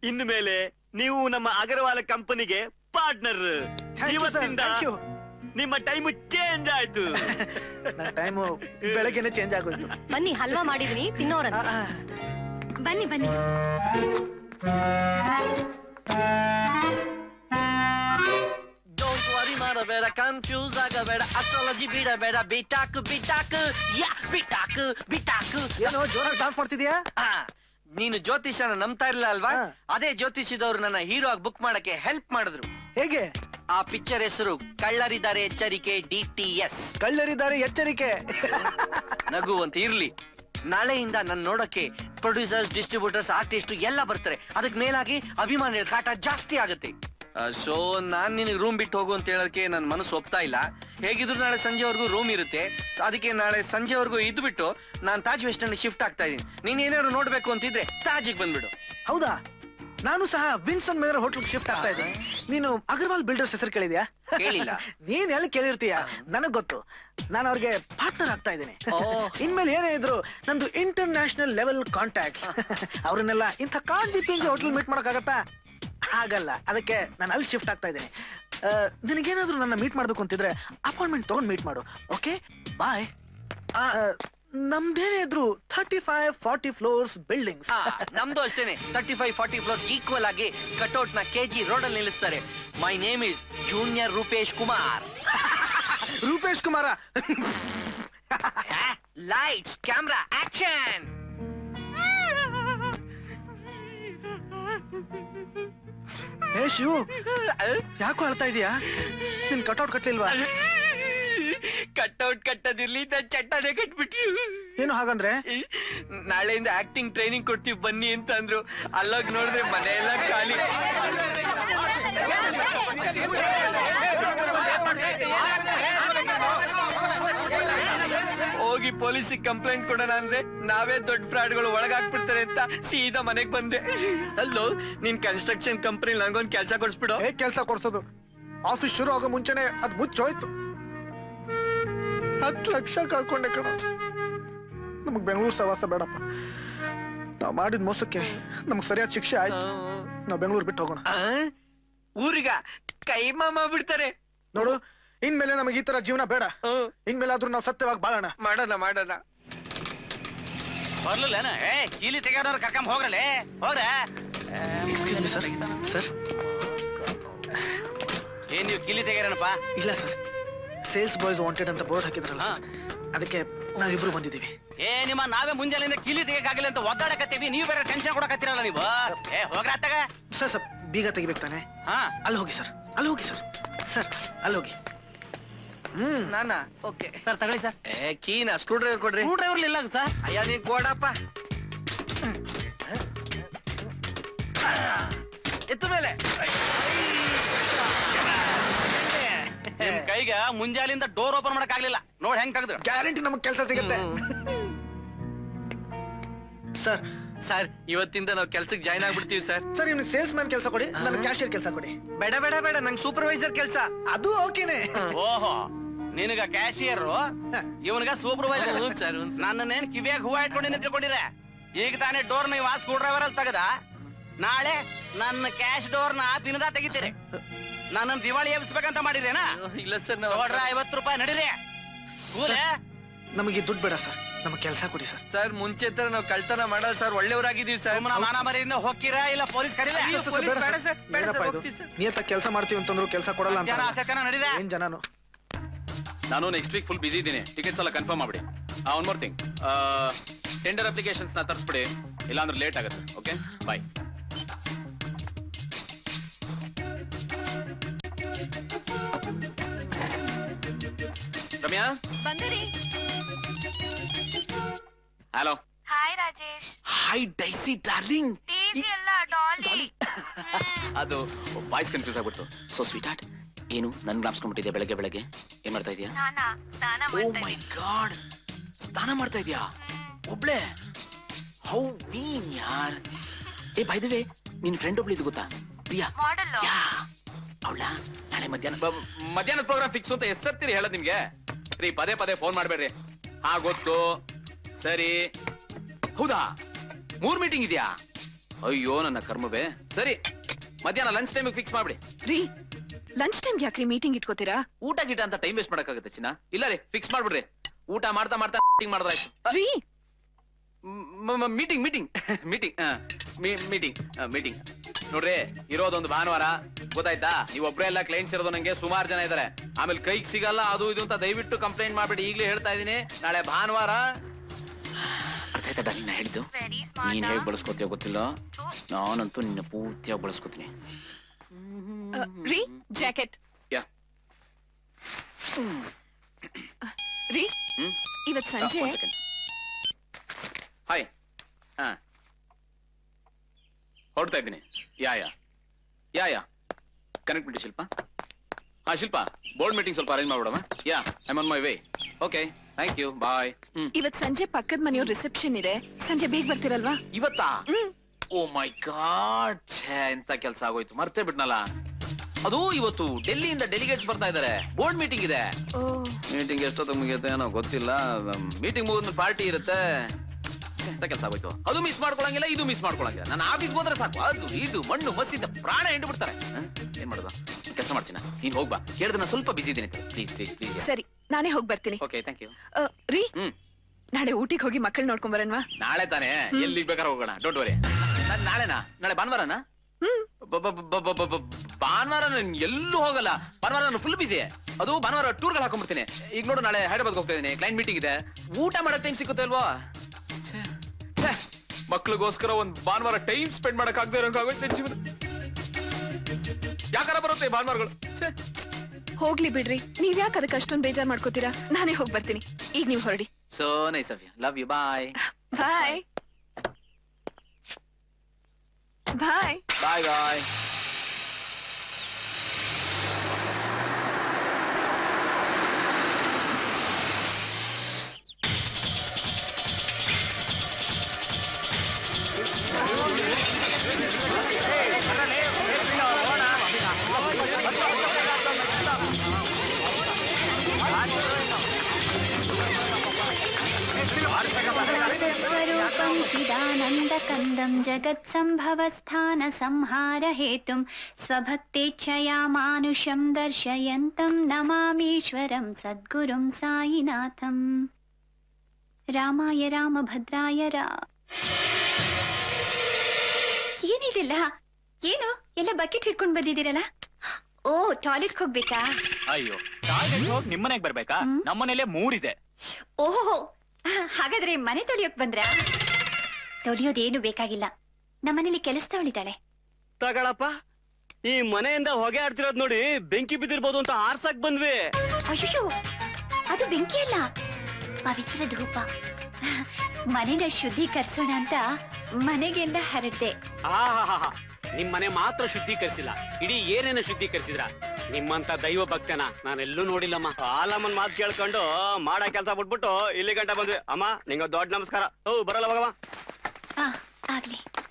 ಇನ್ನು ಮೇಲೆ ನೀವು ನಮ್ಮ ಅಗರವಾಲ ಕಂಪನಿಗೆ ಪಾರ್ಟ್ನರ್ Thank you, sir. ಇವತ್ತಿಂದ Thank you. ನಿಮ್ಮ ಟೈಮ್ ಚೇಂಜ್ ಆಯ್ತು ನನ್ನ ಟೈಮು ಬೆಳಗ್ಗೆನೆ ಚೇಂಜ್ ಆಗೋಯ್ತು ಬನ್ನಿ ಹಲ್ವಾ ಮಾಡಿದೀನಿ ತಿನ್ನೋರಂತ ಆ, ಆ. ಬನ್ನಿ ಬನ್ನಿ ಡೋಂಟ್ ವರಿ ಮಾಡಬೇಡ ಕನ್ಫ್ಯೂಸ್ ಆಗಬೇಡ ಅಸ್ಟ್ರಾಲಜಿ ಬಿಡಬೇಡ ಬಿಟಾಕು ಬಿಟಾಕು ಯಾ ಬಿಟಾಕು ಬಿಟಾಕು ಏನು ಜೋರಾಗಿ ಡಾನ್ಸ್ ಮಾಡ್ತಿದ್ಯಾ ಆ, ನೀನು ಜ್ಯೋತಿಷನ ನಂಬ್ತಾ ಇರ್ಲಿಲ್ಲ ಅಲ್ವಾ ಹಾ. ಅದೇ ಜ್ಯೋತಿಷಿದವ್ರು ನನ್ನ ಹೀರೋ ಆಗಿ ಬುಕ್ ಮಾಡಕ್ಕೆ ಹೆಲ್ಪ್ ಮಾಡಿದ್ರು ಹೇಗೆ ಆ ಪಿಕ್ಚರ್ ಹೆಸರು ಕಳ್ಳರಿದ್ದಾರೆ ಎಚ್ಚರಿಕೆ ಡಿ ಟಿ ಎಸ್ ಕಳ್ಳರಿದ್ದಾರೆ ಎಚ್ಚರಿಕೆ ನಗು ಅಂತ ಇರ್ಲಿ ನಾಳೆಯಿಂದ ನನ್ ನೋಡಕ್ಕೆ ಪ್ರೊಡ್ಯೂಸರ್ಸ್ ಡಿಸ್ಟ್ರಿಬ್ಯೂಟರ್ಸ್ ಆರ್ಟಿಸ್ಟ್ ಎಲ್ಲ ಬರ್ತಾರೆ ಅದಕ್ ಮೇಲಾಗಿ ಅಭಿಮಾನಿಗಳ ಕಾಟ ಜಾಸ್ತಿ ಆಗುತ್ತೆ ಸೊ ನಾನ್ ನಿನಗೆ ರೂಮ್ ಬಿಟ್ಟು ಹೋಗು ಅಂತ ಹೇಳೋದಕ್ಕೆ ನನ್ನ ಮನಸ್ಸು ಒಪ್ತಾ ಇಲ್ಲ ಹೇಗಿದ್ರು ನಾಳೆ ಸಂಜೆವರೆಗೂ ರೂಮ್ ಇರುತ್ತೆ ಅದಕ್ಕೆ ನಾಳೆ ಸಂಜೆವರೆಗೂ ಇದ್ದು ಬಿಟ್ಟು ನಾನು ತಾಜ್ ವೆಸ್ಟ್ ಅಲ್ಲಿ ಶಿಫ್ಟ್ ಆಗ್ತಾ ಇದೀನಿ ನೀನ್ ಏನಾದ್ರು ನೋಡ್ಬೇಕು ಅಂತಿದ್ರೆ ತಾಜಿಗೆ ಬಂದ್ಬಿಡು ಹೌದಾ ನಾನು ಸಹ ವಿನ್ಸನ್ ಮೇಯರ್ ಹೋಟೆಲ್ ಶಿಫ್ಟ್ ಆಗ್ತಾ ಇದ್ದೀನಿ ನೀನು ಅಗರ್ವಾಲ್ ಬಿಲ್ಡರ್ಸ್ ಹೆಸರು ಕೇಳಿದ್ಯಾ ಕೇಳಿಲ್ಲ. ನೀನ್ ಎಲ್ಲಿ ಕೇಳಿರ್ತೀಯ ನನಗ್ ಗೊತ್ತು ನಾನು ಅವ್ರಿಗೆ ಪಾರ್ಟ್ನರ್ ಆಗ್ತಾ ಇದ್ದೀನಿ ಓ. ಇನ್ಮೇಲೆ ಏನೇ ಇದ್ರು ನಂದು ಇಂಟರ್ನ್ಯಾಷನಲ್ ಲೆವೆಲ್ ಕಾಂಟ್ಯಾಕ್ಟ್ ಅವ್ರನ್ನೆಲ್ಲ ಇಂಥ ಕಾಂಜಿ ಪಿಂಜಿ ಹೋಟೆಲ್ ಮೀಟ್ ಮಾಡಕ್ಕಾಗತ್ತಾ ಆಗಲ್ಲ ಅದಕ್ಕೆ ನಾನು ಅಲ್ಲಿ ಶಿಫ್ಟ್ ಆಗ್ತಾ ಇದ್ದೀನಿ ನಿನಗೇನಾದ್ರೂ ನನ್ನ ಮೀಟ್ ಮಾಡ್ಬೇಕು ಅಂತಿದ್ರೆ ಅಪಾಯಿಂಟ್ಮೆಂಟ್ ತಗೊಂಡ್ ಮೀಟ್ ಮಾಡು ಓಕೆ ಬಾಯ್ ನಮ್ದೇನೇ ಇದ್ರು thirty five forty floors buildings ಆ, ನಮ್ದು ಅಷ್ಟೇನೆ thirty five forty floors equal ಆಗಿ ಕಟೌಟ್ ನ ಕೆಜಿ ರೋಡ್ ಅಲ್ಲಿ ನಿಲ್ಲಿಸ್ತಾರೆ my name is junior Rupesh Kumar Rupesh Kumar lights camera action hey Shivu ಯಾಕೋ ಅಳ್ತಾ ಇದೀಯಾ ನಿನ್ ಕಟೌಟ್ ಕಟ್ಲಿಲ್ವಾ ಕಟ್ಔಟ್ ಕಟ್ಟದಿರ್ಲಿ ನಾನ್ ಚಟ್ಟನೆ ಕಟ್ಬಿಟ್ರು ಏನು ಹಾಗಂದ್ರೆ ನಾಳೆಯಿಂದ ಆಕ್ಟಿಂಗ್ ಟ್ರೈನಿಂಗ್ ಕೊಡ್ತೀವಿ ಬನ್ನಿ ಅಂತ ಅಂದ್ರು ಅಲ್ಲೋಗಿ ನೋಡಿದ್ರೆ ಮನೆ ಎಲ್ಲ ಖಾಲಿ ಹೋಗಿ ಪೊಲೀಸಿಗೆ ಕಂಪ್ಲೇಂಟ್ ಕೊಡೋಣ ಅಂದ್ರೆ ನಾವೇ ದೊಡ್ಡ ಫ್ರಾಡ್ಗಳು ಒಳಗಾಕ್ಬಿಡ್ತಾರೆ ಅಂತ ಸೀದಾ ಮನೆಗ್ ಬಂದೆ ಅಲ್ಲೋ ನಿನ್ ಕನ್ಸ್ಟ್ರಕ್ಷನ್ ಕಂಪನಿ ನಂಗೊಂದ್ ಕೆಲ್ಸ ಕೊಡ್ಸ್ಬಿಡು ಹೇಗ್ ಕೆಲ್ಸ ಕೊಡ್ಸೋದು ಆಫೀಸ್ ಶುರು ಆಗೋ ಮುಂಚೆನೆ ಅದ್ ಮುಚ್ಚೋಯ್ತು ಹತ್ತು ಲಕ್ಷ ಕಳ್ಕೊಂಡೆ ಕಣ ನಮಗ್ ಬೆಂಗಳೂರು ಸವಾಸ ಬೇಡಪ್ಪ ನಾವ್ ಮಾಡಿದ ಮೋಸಕ್ಕೆ ನಮಗ್ ಸರಿಯಾದ ಶಿಕ್ಷೆ ಆಯ್ತು ನಾವ್ ಬೆಂಗಳೂರು ಬಿಟ್ಟು ಹೋಗೋಣ ಆ? ಊರಿಗ ಕೈಮಾ ಮಾಡ್ಬಿಡ್ತಾರೆ ನೋಡು ಇನ್ಮೇಲೆ ನಮಗೆ ಈ ತರ ಜೀವನ ಬೇಡ ಹ್ಮ್. ಇನ್ಮೇಲಾದ್ರೂ ನಾವು ಸತ್ಯವಾಗಿ ಬಾಳೋಣ ಮಾಡೋಣ ಮಾಡೋಣ ಬರ್ಲಿಲ್ಲೇನ ಏ ಕೀಲಿ ತೆಗೆಯೋರ್ ಕರ್ಕೊಂಡ್ ಹೋಗ್ರಲೇ ಹೋಗ್ರ ಎಕ್ಸ್ಕ್ಯೂಸ್ ಮಿ ಸರ್ ಸರ್ ಏನ್ ನೀವು ಕೀಲಿ ತೆಗೆಯರನಪ್ಪ ಇಲ್ಲ ಸರ್ ಸೇಲ್ಸ್ ಬಾಯ್ಸ್ ವಾಂಟೆಡ್ ಅಂತ ಬೋರ್ಡ್ ಹಾಕಿದ್ರಲ್ಲ ಹಾ. sir. ಅದಕ್ಕೆ ನಾವಿಬ್ರು ಬಂದಿದ್ದೀವಿ ಏ ನಿಮ್ಮ ನಾವೇ ಮುಂಜಾನೆಯಿಂದ ಕೀಲಿ ತೆಗಿಯಕ್ಕಾಗಿಲ್ಲ ಅಂತ ಒದ್ದಾಡಕತ್ತೀವಿ ನೀವು ಬೇರೆ ಟೆನ್ಷನ್ ಕೊಡಕತ್ತೀರಲ್ಲ ನೀವು ಏ ಹೋಗ್ರ ಅತ್ತಾಗ ಸರ್ ಸರ್ ಬೀಗ ತೆಗಿಬೇಕು ತಾನೆ ಹಾ ಅಲ್ಲಿ ಹೋಗಿ ಸರ್ ಅಲ್ಲಿ ಹೋಗಿ ಸರ್ ಸರ್ ಅಲ್ಲಿ ಹೋಗಿ ಹ್ಮ್ ನಾನಾ ಓಕೆ ಸರ್ ತಗೊಳ್ಳಿ ಸರ್ ಏ ಕೀನಾ ಸ್ಕ್ರೂ ಡ್ರೈವರ್ ಕೊಡ್ರಿ ಸ್ಕ್ರೂ ಡ್ರೈವರ್ ಇಲ್ಲ ಸರ್ ಅಯ್ಯ ನೀ ಕೊಡಪ್ಪ ಎತ್ತು ಮೇಲೆ ನಿಮ್ ಕೈಗೆ ಮುಂಜಾಲಿಂದ ಡೋರ್ ಓಪನ್ ಮಾಡಕ್ ಆಗ್ಲಿಲ್ಲ ನೋಡ್ ಹೆಂಗ್ ತೆಗ್ದ್ರು ಗ್ಯಾರಂಟಿ ನಮಗ್ ಕೆಲಸ ಸಿಗುತ್ತೆ ಸರ್ ಸರ್ ಇವತ್ತಿಂದ ನಾವು ಕೆಲ್ಸಕ್ಕೆ ಜಾಯ್ನ್ ಆಗ್ಬಿಡ್ತೀವಿ ಸರ್ ಸರ್ ಇವ್ನಿಗೆ ಸೇಲ್ಸ್ ಮ್ಯಾನ್ ಕೆಲಸ ಕೊಡಿ ನನಗೆ ಕ್ಯಾಶಿಯರ್ ಕೆಲಸ ಕೊಡಿ ಬೇಡ ಬೇಡ ಬೇಡ ನಂಗೆ ಸೂಪರ್ವೈಸರ್ ಕೆಲಸ ಅದು ಓಕೆನೆ ಓಹೋ ನಿನಗ ಕ್ಯಾಶಿಯರ್ ಇವನ್ಗ ಸೂಪರ್ವೈಸರ್ ಹ್ಞೂ ಸರ್, ಹ್ಞೂ ಸರ್. ನನ್ನೇನ್ ಕಿವಿಯಾಗ ಹೂವ ಇಟ್ಕೊಂಡಿನ ತಿಳ್ಕೊಂಡಿರ ಈಗ ತಾನೇ ಡೋರ್ ನೀವು ಆ ಸ್ಕ್ರೂ ಡ್ರೈವರ್ ಅಲ್ಲಿ ತೆಗದ ನಾಳೆ ನನ್ನ ಕ್ಯಾಶ್ ಡೋರ್ ನ ದಿನದ ತೆಗಿತೀರಿ ನನ್ನ ದಿವಾಳಿ ಎಬ್ಸ್ಬೇಕಂತ ಮಾಡಿರೇನಾ ಇಲ್ಲ ಸರ್ ನೋಡ್ರ ಐವತ್ತು ರೂಪಾಯಿ ನಡೀರಿ ಕೂಲೆ ನಮಗೆ ದುಡ್ಡು ಬೇಡ ಸರ್ ನಮಗೆ ಕೆಲಸ ಕೊಡಿ ಸರ್ ಸರ್ ಮುಂಚೆ ತರ ನಾವು ಕಳ್ತನ ಮಾಡಲ್ಲ ಸರ್ ಒಳ್ಳೆಯವರಾಗಿದ್ದೀವಿ ಸರ್ ಸುಮ್ಮನ ಮಾನ ಮರಿಯಿಂದ ಹೋಗ್ತೀರಾ ಇಲ್ಲ ಪೊಲೀಸ್ ಕರೀರಿ ಅಯ್ಯೋ, ಸರ್, ಪೊಲೀಸ್ ಬೇಡ ಬೇಡ ಸರ್. ಸರ್, ಬೇಡ ಏನಪ್ಪ ಸರ್, ಇದು? ಹೋಗ್ತೀವಿ ಸರ್. ನಿಯತ್ತಾಗಿ ಕೆಲಸ ಮಾಡ್ತೀವಿ ಅಂತಂದ್ರು ಕೆಲಸ ಕೊಡಲ್ಲ ಅಂತ ಜನ ಆಸೆತನ ನಡೀರಿ ಏನ್ ಜನನು ನಾನು ನೆಕ್ಸ್ಟ್ ವೀಕ್ ಫುಲ್ ಬಿಸಿ ಇದ್ದೀನಿ ಟಿಕೆಟ್ಸ್ ಎಲ್ಲ ಕನ್ಫರ್ಮ್ ಮಾಡ್ಬಿಡಿ one more thing tender applications ನ ತರಿಸ್ಬಿಡಿ ಇಲ್ಲಾಂದ್ರೆ ಲೇಟ್ ಆಗುತ್ತೆ ಓಕೆ ಬಾಯ್ ರಮ್ಯಾ ಬಂದಿರಿ hello hi Rajesh hi Daisy darling ಟಿಜಿ ಅಲ್ಲ ಡಾಲಿ ಅದು ವಾಯ್ಸ್ ಕನ್ಫ್ಯೂಸ್ ಆಗ್ಬಿಡ್ತು ಸೊ ಸ್ವೀಟ್ ಹಾರ್ಟ್ ಏನು ನನ್ ಜ್ಞಾಪಿಸ್ಕೊಂಡ್ಬಿಟ್ಟಿದ್ಯಾ ಬೆಳಗ್ಗೆ ಬೆಳಗ್ಗೆ ಏನ್ ಮಾಡ್ತಾ ಇದೀಯಾ ನಾನಾ ಸ್ನಾನ ಓ ಮಾಡ್ತಾ ಮೈ ಗಾಡ್ ಸ್ನಾನ ಮಾಡ್ತಾ ಇದೀಯಾ ಒಬ್ಳೆ ಹೌ ಮೀನ್ ಯಾರ್ ಏ ಬೈ ದ ವೇ ನಿನ್ ಫ್ರೆಂಡ್ ಒಬ್ಳು ಇದು ಗೊತ್ತಾ ಪ್ರಿಯಾ ಮಾಡಲ್ ಯಾ ಅವಳ ನಾಳೆ ಮಧ್ಯಾಹ್ನ ಮಧ್ಯಾಹ್ನದ ಪ್ರೋಗ್ರಾಮ್ ಫಿಕ್ಸ್ ಅಂತ ಎಷ್ಟರ್ತೀರಿ ಹೇಳೋದ್ ನಿಮ್ಗೆ ರೀ ಪದೇ ಪದೇ ಫೋನ್ ಮಾಡ್ಬೇಡ್ರಿ ಹಾ ಗೊತ್ತು ಸರಿ ಹೌದಾ ಮೂರ್ ಮೀಟಿಂಗ್ ಇದೆಯಾ ಅಯ್ಯೋ ನನ್ನ ಕರ್ಮವೇ ಸರಿ ಮಧ್ಯಾಹ್ನ ಲಂಚ್ ಟೈಮಿಗೆ ಫಿಕ್ಸ್ ಮಾಡ್ಬಿಡಿ ರೀ ಲಂಚ್ ಟೈಮ್ಗೆ ಯಾಕ್ರಿ ಮೀಟಿಂಗ್ ಇಟ್ಕೋತೀರಾ ಊಟ ಗೀಟ ಅಂತ ಟೈಮ್ ವೇಸ್ಟ್ ಮಾಡಕ್ಕಾಗತ್ತೆ ಚಿನ್ನ ಇಲ್ಲ ರೀ ಫಿಕ್ಸ್ ಮಾಡ್ಬಿಡ್ರಿ ಊಟ ಮಾಡ್ತಾ ಮಾಡ್ತಾ ಮೀಟಿಂಗ್ ಮಾಡಿದ್ರಾಯ್ತು ರೀ meeting meeting meeting meeting meeting ನೋಡ್ರಿ ಇರೋದೊಂದು ಭಾನುವಾರ ಗೊತ್ತಾಯ್ತಾ ನೀವು ಒಬ್ರೇ ಎಲ್ಲ ಕ್ಲೈಂಟ್ಸ್ ಇರೋದು ನಂಗೆ ಸುಮಾರು ಜನ ಇದಾರೆ ಆಮೇಲೆ ಕೈಗೆ ಸಿಗಲ್ಲ ಅದು ಇದು ಅಂತ ದಯವಿಟ್ಟು ಕಂಪ್ಲೇಂಟ್ ಮಾಡ್ಬಿಡಿ ಈಗಲೇ ಹೇಳ್ತಾ ಇದೀನಿ ನಾಳೆ ಭಾನುವಾರ ಅರ್ಥ ಆಯ್ತಾ ಡಾಲಿ ನಾ ಹೇಳಿದ್ದು ವೆರಿ ನೀನ್ ಹೇಗ್ ಸ್ಮಾರ್ಟ್ ಬಳಸ್ಕೊತೀಯ ಗೊತ್ತಿಲ್ಲ ನಾನಂತೂ ನಿನ್ನ ಪೂರ್ತಿಯಾಗಿ ಬಳಸ್ಕೊತೀನಿ ಅ, ರೀ ಜಾಕೆಟ್ ಯಾ ರೀ ಹ್ಮ್ ಇವತ್ ಸಂಜೆ ಹಾಯ್ ಹಾ ಹೊರಡ್ತಾ ಇದ್ದೀನಿ ಯಾ ಯಾ ಯಾ ಯಾ ಕನೆಕ್ಟ್ ಬಿಡಿ ಶಿಲ್ಪ ಹಾ ಶಿಲ್ಪ ಬೋರ್ಡ್ ಮೀಟಿಂಗ್ ಸ್ವಲ್ಪ ಅರೇಂಜ್ ಮಾಡ್ಬಿಡಮ್ಮ yeah I on my way okay thank you bye hmm ಇವತ್ ಸಂಜೆ ಪಕ್ಕದ ಮನೆಯವ್ರ ರಿಸೆಪ್ಷನ್ ಇದೆ ಸಂಜೆ ಬೇಗ ಬರ್ತೀರಲ್ವಾ ಇವತ್ತಾ ಹ್ಮ್ ಓ ಮೈ ಗಾಡ್ ಛೇ ಎಂತ ಕೆಲಸ ಆಗೋಯ್ತು ಮರ್ತೇ ಬಿಟ್ನಲ್ಲ ಅದು ಇವತ್ತು ಡೆಲ್ಲಿಯಿಂದ ಡೆಲಿಗೇಟ್ಸ್ ಬರ್ತಾ ಇದ್ದಾರೆ ಬೋರ್ಡ್ ಮೀಟಿಂಗ್ ಇದೆ ಓ ಮೀಟಿಂಗ್ ಎಷ್ಟೊತ್ತು ಮುಗಿಯುತ್ತೆ ಏನೋ ಗೊತ್ತಿಲ್ಲ ಮೀಟಿಂಗ್ ಮುಗಿದ್ಮೇಲೆ ಪಾರ್ಟಿ ಇರುತ್ತೆ ಛೆ, ಎಂತ ಕೆಲಸ ಆಗೋಯ್ತು ಅದು ಮಿಸ್ ಮಾಡ್ಕೊಳಂಗಿಲ್ಲ ಇದು ಮಿಸ್ ಮಾಡ್ಕೊಳಂಗಿಲ್ಲ ನನ್ನ ಆಫೀಸ್ ಹೋದ್ರೆ ಸಾಕು ಅದು ಇದು ಮಣ್ಣು ಮಸ್ಸಿದ್ದ ಪ್ರಾಣ ಹಿಂಡು ಬಿಡ್ತಾರೆ ಹ? ಏನ್ ಮಾಡೋದು ಕೆಲಸ ಮಾಡ್ತೀನ ನೀನ್ ಹೋಗ್ಬಾ ಹೇಳಿದ್ರೆ ನಾನು ಸ್ವಲ್ಪ ಬಿಸಿ ಇದ್ದೀನಿ ಪ್ಲೀಸ್ ಪ್ಲೀಸ್ ಪ್ಲೀಸ್ ಸರಿ ನಾನೇ ಹೋಗ್ ಬರ್ತೀನಿ ಓಕೆ ಥ್ಯಾಂಕ್ ಯು ಅ, ರೀ ಹ್ಮ್ ನಾಳೆ ಊಟಿಗೆ ಹೋಗಿ ಮಕ್ಕಳು ನೋಡ್ಕೊಂಡ್ ಬರನ್ವಾ ನಾಳೆ ತಾನೇ ಎಲ್ಲಿಗೆ ಬೇಕಾದ್ರೆ ಹೋಗೋಣ ಡೋಂಟ್ ವರಿ ನಾಳೆನಾ ನಾಳೆ ಭಾನುವಾರನಾ ಹ್ಮ್ ಬ- ಬ- ಬ- ಬ- ಬ- ಬ- ಭಾನುವಾರ ನಾನು ಎಲ್ಲೂ ಹೋಗಲ್ಲ ಭಾನುವಾರ ನಾನು ಫುಲ್ ಬಿಸಿ ಅದು ಭಾನುವಾರ ಟೂರ್ಗಳು ಹಾಕೊಂಡ್ಬಿಡ್ತೀನಿ ಈಗ ನೋಡು ನಾಳೆ ಹೈದರಾಬಾದ್ ಹೋಗ್ತಾ ಇದೀನಿ ಕ್ಲೈಂಟ್ ಮೀಟಿಂಗ್ ಇದೆ ಊಟ ಮಾಡಕ್ ಟೈಮ್ ಸಿಗುತ್ತೆ ಅಲ್ವಾ ಛೇ, ಛೇ, ಮಕ್ಳಿಗೋಸ್ಕರ ಒಂದ್ ಭಾನುವಾರ ಟೈಮ್ ಸ್ಪೆಂಡ್ ಮಾಡಕ್ ಆಗದೆ ಇರೋಂಗಾಗೋಯ್ತು ನನ್ ಜೀವನ ಯಾಕಾರ ಬರುತ್ತೆ ಈ ಭಾನುವಾರಗಳು ಛೇ. ಹೋಗ್ಲಿ ಬಿಡ್ರಿ ನೀವ್ ಯಾಕೆ ಅದಕ್ಕೆ ಅಷ್ಟೊಂದ್ ಬೇಜಾರ್ ಮಾಡ್ಕೋತೀರಾ ನಾನೇ ಹೋಗ್ ಬರ್ತೀನಿ ಈಗ ನೀವ್ ಹೊರಡಿ so nice of you love you bye bye bye bye bye स्वरूपं चिदानन्दकन्दं जगत्सम्भवस्थानसंहारहेतुं स्वभक्तेच्छया मानुषं दर्शयन्तं नमामीश्वरं सद्गुरुं साईनाथम् ರಾಮಾಯ ರಾಮಭದ್ರಾಯ ರಾ ಏನಿದಿಲ್ಲ ಏನು ಎಲ್ಲ ಬಕೆಟ್ ಹಿಡ್ಕೊಂಡ್ ಬಂದಿದ್ದೀರಲ್ಲ ಓ ಟಾಯ್ಲೆಟ್ ಹೋಗ್ಬೇಕಾ ಅಯ್ಯೋ ಟಾಯ್ಲೆಟ್ ಹೋಗಿ ನಿಮ್ಮನೆಗ್ ಬರ್ಬೇಕಾ ಹ್ಮ್. ನಮ್ಮನೇಲೆ ಮೂರಿದೆ ಓಹೋ ಹಾಗಾದ್ರೆ ಮನೆ ತೊಳಿಯೋಕ್ ಬಂದ್ರಾ ತೊಳಿಯೋದೇನು ಬೇಕಾಗಿಲ್ಲ ನಮ್ಮನೇಲಿ ಕೆಲಸದವಳಿದ್ದಾಳೆ ತಗಳಪ್ಪ ಈ ಮನೆಯಿಂದ ಹೊಗೆ ಆಡ್ತಿರೋದ್ ನೋಡಿ ಬೆಂಕಿ ಬಿದ್ದಿರ್ಬೋದು ಅಂತ ಆರ್ಸಕ್ ಬಂದ್ವಿ ಅಯ್ಯೋ ಅದು ಬೆಂಕಿ ಅಲ್ಲ ಪವಿತ್ರ ಧೂಪ ಮನೆನ ಶುದ್ಧೀಕರಿಸೋಣ ಅಂತ ಮನೆಗೆಲ್ಲ ಹರಡ್ದೆ ಆಹಾಹಾ ನಿಮ್ ಮನೆ ಮಾತ್ರ ಶುದ್ಧೀಕರಿಸಿಲ್ಲ ಇಡೀ ಏನೇನ ಶುದ್ಧೀಕರಿಸಿದ್ರ ನಿಮ್ಮಂತ ದೈವ ಭಕ್ತನ ನಾನೆಲ್ಲೂ ನೋಡಿಲ್ಲಮ್ಮ ಆಲಮ್ಮನ್ ಮಾತು ಕೇಳ್ಕೊಂಡು ಮಾಡೋ ಕೆಲಸ ಬಿಟ್ಬಿಟ್ಟು ಇಲ್ಲಿ ಗಂಟ ಬಂದ್ವಿ ಅಮ್ಮ ನಿಂಗ ದೊಡ್ಡ ನಮಸ್ಕಾರ ಓ ಬರಲ್ಲ ಮಗಮ್ಮ ಆ ಆಗ್ಲಿ